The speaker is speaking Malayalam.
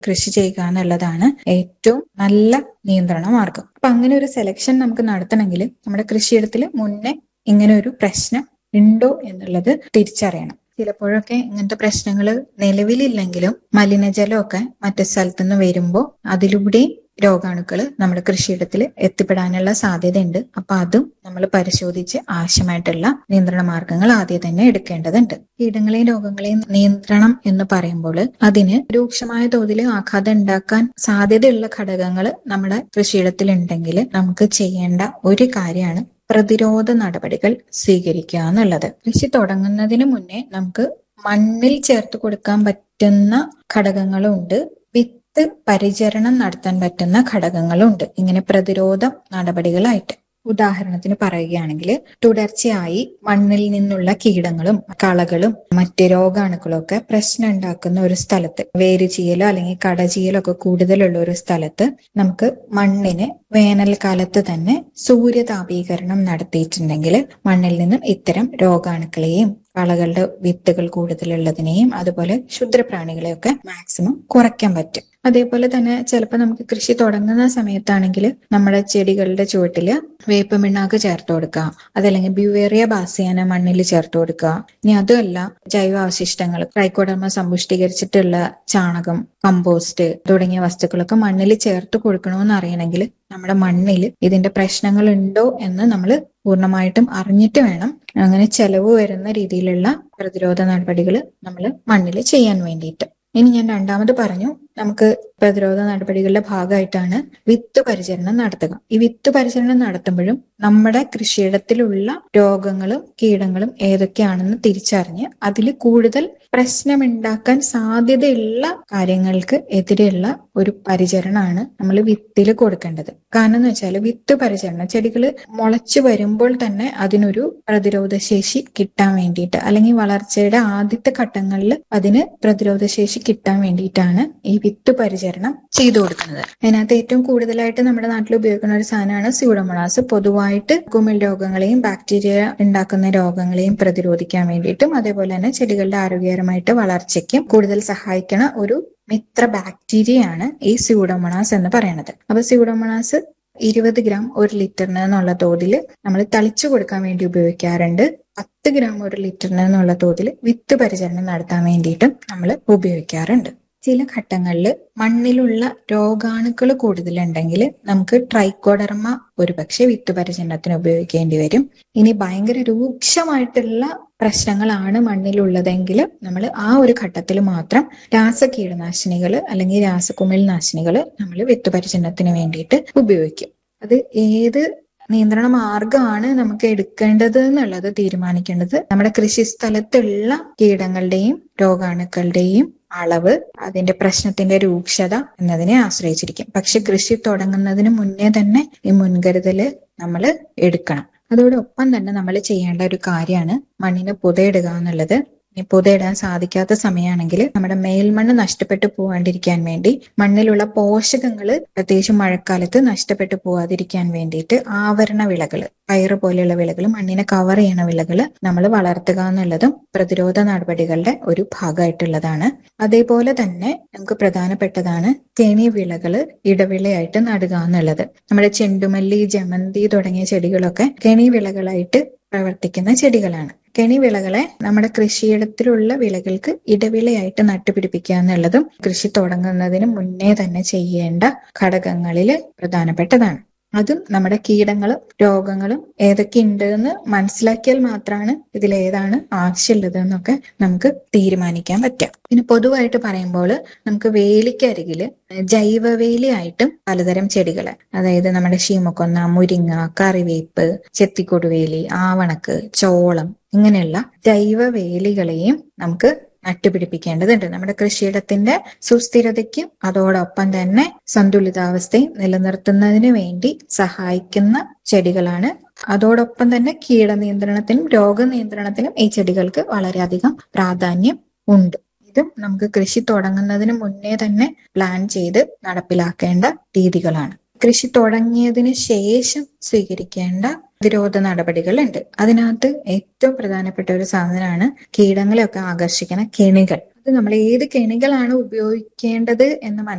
കൃഷി ചെയ്യുക എന്നുള്ളതാണ് ഏറ്റവും നല്ല നിയന്ത്രണ മാർഗം അപ്പൊ അങ്ങനെ ഒരു സെലക്ഷൻ നമുക്ക് നടത്തണമെങ്കിൽ നമ്മുടെ കൃഷിയിടത്തിൽ മുന്നേ ഇങ്ങനെ ഒരു പ്രശ്നം ഉണ്ടോ എന്നുള്ളത് തിരിച്ചറിയണം ചിലപ്പോഴൊക്കെ ഇങ്ങനത്തെ പ്രശ്നങ്ങൾ നിലവിലില്ലെങ്കിലും മലിനജലമൊക്കെ മറ്റു സ്ഥലത്തുനിന്ന് വരുമ്പോൾ അതിലൂടെ രോഗാണുക്കൾ നമ്മുടെ കൃഷിയിടത്തിൽ എത്തിപ്പെടാനുള്ള സാധ്യതയുണ്ട് അപ്പൊ അതും നമ്മൾ പരിശോധിച്ച് ആവശ്യമായിട്ടുള്ള നിയന്ത്രണ മാർഗങ്ങൾ ആദ്യം തന്നെ എടുക്കേണ്ടതുണ്ട് കീടങ്ങളെയും രോഗങ്ങളെയും നിയന്ത്രണം എന്ന് പറയുമ്പോൾ അതിന് രൂക്ഷമായ തോതിൽ ആഘാതം ഉണ്ടാക്കാൻ സാധ്യതയുള്ള ഘടകങ്ങൾ നമ്മുടെ കൃഷിയിടത്തിൽ ഉണ്ടെങ്കിൽ നമുക്ക് ചെയ്യേണ്ട ഒരു കാര്യമാണ് പ്രതിരോധ നടപടികൾ സ്വീകരിക്കുക എന്നുള്ളത് കൃഷി തുടങ്ങുന്നതിന് മുന്നേ നമുക്ക് മണ്ണിൽ ചേർത്ത് കൊടുക്കാൻ പറ്റുന്ന ഘടകങ്ങളുണ്ട് വിത്ത് പരിചരണം നടത്താൻ പറ്റുന്ന ഘടകങ്ങളുണ്ട് ഇങ്ങനെ പ്രതിരോധ നടപടികളായിട്ട് ഉദാഹരണത്തിന് പറയുകയാണെങ്കിൽ തുടർച്ചയായി മണ്ണിൽ നിന്നുള്ള കീടങ്ങളും കളകളും മറ്റ് രോഗാണുക്കളും ഒക്കെ പ്രശ്നം ഉണ്ടാക്കുന്ന ഒരു സ്ഥലത്ത് വേരുചീയലോ അല്ലെങ്കിൽ കടചീയലോ ഒക്കെ കൂടുതലുള്ള ഒരു സ്ഥലത്ത് നമുക്ക് മണ്ണിന് വേനൽക്കാലത്ത് തന്നെ സൂര്യതാപീകരണം നടത്തിയിട്ടുണ്ടെങ്കിൽ മണ്ണിൽ നിന്നും ഇത്തരം രോഗാണുക്കളെയും കളകളുടെ വിത്തുകൾ കൂടുതലുള്ളതിനെയും അതുപോലെ ക്ഷുദ്രപ്രാണികളെയൊക്കെ മാക്സിമം കുറയ്ക്കാൻ പറ്റും അതേപോലെ തന്നെ ചിലപ്പോൾ നമുക്ക് കൃഷി തുടങ്ങുന്ന സമയത്താണെങ്കിൽ നമ്മുടെ ചെടികളുടെ ചുവട്ടില് വേപ്പ് മിണ്ണാക്ക് ചേർത്ത് കൊടുക്കുക അതല്ലെങ്കിൽ ബ്യൂവേറിയ ബാസിയാന മണ്ണിൽ ചേർത്ത് കൊടുക്കുക ഇനി അതുമല്ല ജൈവ അവശിഷ്ടങ്ങൾ ട്രൈക്കോഡർമ സമ്പുഷ്ടീകരിച്ചിട്ടുള്ള ചാണകം കമ്പോസ്റ്റ് തുടങ്ങിയ വസ്തുക്കളൊക്കെ മണ്ണിൽ ചേർത്ത് കൊടുക്കണമെന്ന് അറിയണമെങ്കിൽ നമ്മുടെ മണ്ണിൽ ഇതിന്റെ പ്രശ്നങ്ങൾ ഉണ്ടോ എന്ന് നമ്മൾ പൂർണ്ണമായിട്ടും അറിഞ്ഞിട്ട് വേണം അങ്ങനെ ചെലവ് വരുന്ന രീതിയിലുള്ള പ്രതിരോധ നടപടികൾ നമ്മൾ മണ്ണിൽ ചെയ്യാൻ വേണ്ടിയിട്ട് ഇനി ഞാൻ രണ്ടാമത് പറഞ്ഞു നമുക്ക് പ്രതിരോധ നടപടികളുടെ ഭാഗമായിട്ടാണ് വിത്ത് പരിചരണം നടത്തുക ഈ വിത്ത് പരിചരണം നടത്തുമ്പോഴും നമ്മുടെ കൃഷിയിടത്തിലുള്ള രോഗങ്ങളും കീടങ്ങളും ഏതൊക്കെയാണെന്ന് തിരിച്ചറിഞ്ഞ് അതിൽ കൂടുതൽ പ്രശ്നമുണ്ടാക്കാൻ സാധ്യതയുള്ള കാര്യങ്ങൾക്ക് എതിരെയുള്ള ഒരു പരിചരണമാണ് നമ്മൾ വിത്തിൽ കൊടുക്കേണ്ടത് കാരണം എന്ന് വെച്ചാൽ വിത്ത് പരിചരണം ചെടികൾ മുളച്ചു വരുമ്പോൾ തന്നെ അതിനൊരു പ്രതിരോധ ശേഷി കിട്ടാൻ വേണ്ടിയിട്ട് അല്ലെങ്കിൽ വളർച്ചയുടെ ആദ്യത്തെ ഘട്ടങ്ങളിൽ അതിന് പ്രതിരോധ ശേഷി കിട്ടാൻ വേണ്ടിയിട്ടാണ് ഈ വിത്ത് പരിചരണം ചെയ്തു കൊടുക്കുന്നത് അതിനകത്ത് ഏറ്റവും കൂടുതലായിട്ട് നമ്മുടെ നാട്ടിൽ ഉപയോഗിക്കുന്ന ഒരു സാധനമാണ് സ്യൂഡോമോണാസ് പൊതുവായിട്ട് കുമിൾ രോഗങ്ങളെയും ബാക്ടീരിയ ഉണ്ടാക്കുന്ന രോഗങ്ങളെയും പ്രതിരോധിക്കാൻ വേണ്ടിയിട്ടും അതേപോലെ തന്നെ ചെടികളുടെ ആരോഗ്യകരമായിട്ട് വളർച്ചയ്ക്കും കൂടുതൽ സഹായിക്കണ ഒരു മിത്ര ബാക്ടീരിയയാണ് ഈ സ്യൂഡോമോണാസ് എന്ന് പറയുന്നത് അപ്പൊ സ്യൂഡോമോണാസ് ഇരുപത് ഗ്രാം ഒരു ലിറ്ററിന് എന്നുള്ള തോതിൽ നമ്മൾ തളിച്ചു കൊടുക്കാൻ വേണ്ടി ഉപയോഗിക്കാറുണ്ട് പത്ത് ഗ്രാം ഒരു ലിറ്ററിന് എന്നുള്ള തോതിൽ വിത്ത് പരിചരണം നടത്താൻ വേണ്ടിയിട്ടും നമ്മൾ ഉപയോഗിക്കാറുണ്ട് ചില ഘട്ടങ്ങളിൽ മണ്ണിലുള്ള രോഗാണുക്കൾ കൂടുതലുണ്ടെങ്കിൽ നമുക്ക് ട്രൈക്കോഡർമ ഒരുപക്ഷെ വിത്ത് പരിചരണത്തിന് ഉപയോഗിക്കേണ്ടി വരും ഇനി ഭയങ്കര രൂക്ഷമായിട്ടുള്ള പ്രശ്നങ്ങളാണ് മണ്ണിലുള്ളതെങ്കിൽ നമ്മൾ ആ ഒരു ഘട്ടത്തിൽ മാത്രം രാസ കീടനാശിനികൾ അല്ലെങ്കിൽ രാസകുമിൾ നാശിനികൾ നമ്മൾ വിത്ത് പരിചരണത്തിന് വേണ്ടിയിട്ട് ഉപയോഗിക്കും അത് ഏത് നിയന്ത്രണ മാർഗമാണ് നമുക്ക് എടുക്കേണ്ടത് എന്നുള്ളത് തീരുമാനിക്കേണ്ടത് നമ്മുടെ കൃഷി സ്ഥലത്തുള്ള കീടങ്ങളുടെയും രോഗാണുക്കളുടെയും അളവ് അതിന്റെ പ്രശ്നത്തിന്റെ രൂക്ഷത എന്നതിനെ ആശ്രയിച്ചിരിക്കും പക്ഷെ കൃഷി തുടങ്ങുന്നതിന് മുന്നേ തന്നെ ഈ മുൻകരുതല് നമ്മൾ എടുക്കണം അതോടൊപ്പം തന്നെ നമ്മൾ ചെയ്യേണ്ട ഒരു കാര്യമാണ് മണ്ണിന് പുതയിടുക എന്നുള്ളത് ഇനി പുതയിടാൻ സാധിക്കാത്ത സമയമാണെങ്കിൽ നമ്മുടെ മേൽമണ്ണ് നഷ്ടപ്പെട്ടു പോകാണ്ടിരിക്കാൻ വേണ്ടി മണ്ണിലുള്ള പോഷകങ്ങൾ പ്രത്യേകിച്ച് മഴക്കാലത്ത് നഷ്ടപ്പെട്ടു പോവാതിരിക്കാൻ വേണ്ടിയിട്ട് ആവരണ വിളകൾ പയറ് പോലെയുള്ള വിളകൾ മണ്ണിനെ കവർ ചെയ്യണ വിളകൾ നമ്മൾ വളർത്തുക എന്നുള്ളതും പ്രതിരോധ നടപടികളുടെ ഒരു ഭാഗമായിട്ടുള്ളതാണ് അതേപോലെ തന്നെ നമുക്ക് പ്രധാനപ്പെട്ടതാണ് കെണി വിളകൾ ഇടവിളയായിട്ട് നടുക എന്നുള്ളത് നമ്മുടെ ചെണ്ടുമല്ലി ജമന്തി തുടങ്ങിയ ചെടികളൊക്കെ കെണി വിളകളായിട്ട് പ്രവർത്തിക്കുന്ന ചെടികളാണ് കെണി വിളകളെ നമ്മുടെ കൃഷിയിടത്തിലുള്ള വിളകൾക്ക് ഇടവിളയായിട്ട് നട്ടുപിടിപ്പിക്കുക എന്നുള്ളതും കൃഷി തുടങ്ങുന്നതിന് മുന്നേ തന്നെ ചെയ്യേണ്ട ഘടകങ്ങളിൽ പ്രധാനപ്പെട്ടതാണ് അതും നമ്മുടെ കീടങ്ങളും രോഗങ്ങളും ഏതൊക്കെ ഉണ്ട് എന്ന് മനസ്സിലാക്കിയാൽ മാത്രമാണ് ഇതിൽ ഏതാണ് ആവശ്യമുള്ളത് എന്നൊക്കെ നമുക്ക് തീരുമാനിക്കാൻ പറ്റുക പിന്നെ പൊതുവായിട്ട് പറയുമ്പോൾ നമുക്ക് വേലിക്കരികില് ജൈവവേലിയായിട്ടും പലതരം ചെടികള് അതായത് നമ്മുടെ ശീമക്കൊന്ന മുരിങ്ങ കറിവേപ്പ് ചെത്തിക്കൊടുവേലി ആവണക്ക് ചോളം ഇങ്ങനെയുള്ള ജൈവവേലികളെയും നമുക്ക് നട്ടുപിടിപ്പിക്കേണ്ടതുണ്ട് നമ്മുടെ കൃഷിയിടത്തിന്റെ സുസ്ഥിരതയ്ക്കും അതോടൊപ്പം തന്നെ സന്തുലിതാവസ്ഥയും നിലനിർത്തുന്നതിന് വേണ്ടി സഹായിക്കുന്ന ചെടികളാണ് അതോടൊപ്പം തന്നെ കീടനിയന്ത്രണത്തിനും രോഗനിയന്ത്രണത്തിനും ഈ ചെടികൾക്ക് വളരെയധികം പ്രാധാന്യം ഉണ്ട് ഇതും നമുക്ക് കൃഷി തുടങ്ങുന്നതിന് മുന്നേ തന്നെ പ്ലാൻ ചെയ്ത് നടപ്പിലാക്കേണ്ട രീതികളാണ് കൃഷി തുടങ്ങിയതിന് ശേഷം സ്വീകരിക്കേണ്ട പ്രതിരോധ നടപടികളുണ്ട് അതിനകത്ത് ഏറ്റവും പ്രധാനപ്പെട്ട ഒരു സാധനമാണ് കീടങ്ങളെയൊക്കെ ആകർഷിക്കുന്ന കെണികൾ അത് നമ്മൾ ഏത് കെണികളാണ് ഉപയോഗിക്കേണ്ടത് എന്ന്